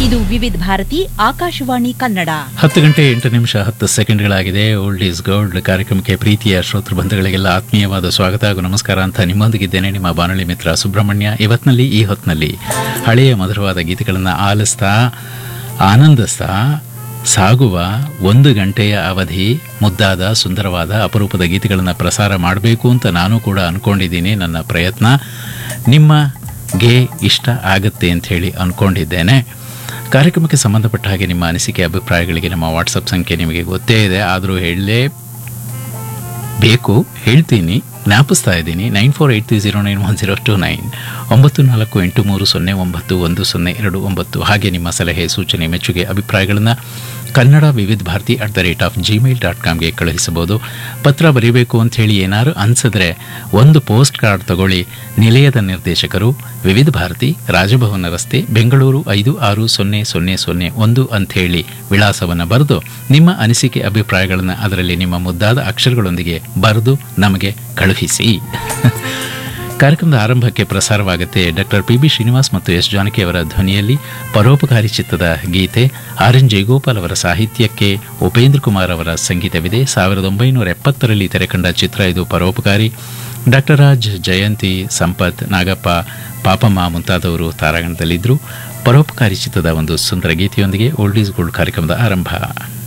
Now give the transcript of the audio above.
ಇದು ವಿವಿಧ ಭಾರತಿ ಆಕಾಶವಾಣಿ ಕನ್ನಡ ಹತ್ತು ಗಂಟೆ ಎಂಟು ನಿಮಿಷ ಹತ್ತು ಸೆಕೆಂಡ್ಗಳಾಗಿದೆ ಓಲ್ಡ್ ಈಸ್ ಗೋಲ್ಡ್ ಕಾರ್ಯಕ್ರಮಕ್ಕೆ ಪ್ರೀತಿಯ ಶ್ರೋತೃ ಬಂಧುಗಳಿಗೆಲ್ಲ ಆತ್ಮೀಯವಾದ ಸ್ವಾಗತ ಹಾಗೂ ನಮಸ್ಕಾರ ಅಂತ ನಿಮ್ಮೊಂದಿಗಿದ್ದೇನೆ ನಿಮ್ಮ ಬಾನುಲಿ ಮಿತ್ರ ಸುಬ್ರಹ್ಮಣ್ಯ ಇವತ್ತಿನಲ್ಲಿ ಈ ಹೊತ್ತಿನಲ್ಲಿ ಹಳೆಯ ಮಧುರವಾದ ಗೀತೆಗಳನ್ನು ಆಲಿಸ್ತಾ ಆನಂದಿಸ್ತಾ ಸಾಗುವ ಒಂದು ಗಂಟೆಯ ಅವಧಿ ಮುದ್ದಾದ ಸುಂದರವಾದ ಅಪರೂಪದ ಗೀತೆಗಳನ್ನು ಪ್ರಸಾರ ಮಾಡಬೇಕು ಅಂತ ನಾನು ಕೂಡ ಅಂದ್ಕೊಂಡಿದ್ದೀನಿ ನನ್ನ ಪ್ರಯತ್ನ ನಿಮಗೆ ಇಷ್ಟ ಆಗುತ್ತೆ ಅಂತ ಹೇಳಿ ಅಂದ್ಕೊಂಡಿದ್ದೇನೆ ಕಾರ್ಯಕ್ರಮಕ್ಕೆ ಸಂಬಂಧಪಟ್ಟ ಹಾಗೆ ನಿಮ್ಮ ಅನಿಸಿಕೆ ಅಭಿಪ್ರಾಯಗಳಿಗೆ ನಮ್ಮ ವಾಟ್ಸಪ್ ಸಂಖ್ಯೆ ನಿಮಗೆ ಗೊತ್ತೇ ಇದೆ ಆದರೂ ಹೇಳಲೇ ಬೇಕು ಹೇಳ್ತೀನಿ ಜ್ಞಾಪಿಸ್ತಾ ಇದ್ದೀನಿ nine four eight three zero nine one zero two nine ಒಂಬತ್ತು ನಾಲ್ಕು ಎಂಟು ಮೂರು ಸೊನ್ನೆ ಒಂಬತ್ತು ಒಂದು ಸೊನ್ನೆ ಎರಡು ಒಂಬತ್ತು ಹಾಗೆ ನಿಮ್ಮ ಸಲಹೆ ಸೂಚನೆ ಮೆಚ್ಚುಗೆ ಅಭಿಪ್ರಾಯಗಳನ್ನು Kannada Vividh Bharati at the rate of Gmail dot ಕಾಮ್ಗೆ ಕಳುಹಿಸಬಹುದು ಪತ್ರ ಬರೀಬೇಕು ಅಂತ ಹೇಳಿ ಏನಾದ್ರು ಅನ್ಸಿದ್ರೆ ಒಂದು ಪೋಸ್ಟ್ ಕಾರ್ಡ್ ತಗೊಳ್ಳಿ ನಿಲಯದ ನಿರ್ದೇಶಕರು ವಿವಿಧ ಭಾರತಿ ರಾಜಭವನ ರಸ್ತೆ ಬೆಂಗಳೂರು ಐದು ಆರು ಸೊನ್ನೆ ಸೊನ್ನೆ ಸೊನ್ನೆ ಒಂದು ಅಂಥೇಳಿ ವಿಳಾಸವನ್ನು ಬರೆದು ನಿಮ್ಮ ಅನಿಸಿಕೆ ಅಭಿಪ್ರಾಯಗಳನ್ನು ಅದರಲ್ಲಿ ನಿಮ್ಮ ಮುದ್ದಾದ ಅಕ್ಷರಗಳೊಂದಿಗೆ ಬರೆದು ನಮಗೆ ಕಳುಹಿಸಿ ಕಾರ್ಯಕ್ರಮದ ಆರಂಭಕ್ಕೆ ಪ್ರಸಾರವಾಗುತ್ತೆ ಡಾಕ್ಟರ್ ಪಿ ಬಿ ಶ್ರೀನಿವಾಸ್ ಮತ್ತು ಎಸ್ ಜಾನಕಿ ಅವರ ಧ್ವನಿಯಲ್ಲಿ ಪರೋಪಕಾರಿ ಚಿತ್ತದ ಗೀತೆ ಆರ್ ಎನ್ ಜಯಗೋಪಾಲ್ ಅವರ ಸಾಹಿತ್ಯಕ್ಕೆ ಉಪೇಂದ್ರ ಕುಮಾರ್ ಅವರ ಸಂಗೀತವಿದೆ ಸಾವಿರದ ಒಂಬೈನೂರ ಎಪ್ಪತ್ತರಲ್ಲಿ ತೆರೆಕಂಡ ಚಿತ್ರ ಇದು ಪರೋಪಕಾರಿ ಡಾಕ್ಟರ್ ರಾಜ್ ಜಯಂತಿ ಸಂಪತ್ ನಾಗಪ್ಪ ಪಾಪಮ್ಮ ಮುಂತಾದವರು ತಾರಾಗಣದಲ್ಲಿದ್ದರು ಪರೋಪಕಾರಿ ಚಿತ್ರದ ಒಂದು ಸುಂದರ ಗೀತೆಯೊಂದಿಗೆ ಓಲ್ಡ್ ಈಸ್ ಗೋಲ್ಡ್ ಕಾರ್ಯಕ್ರಮದ ಆರಂಭ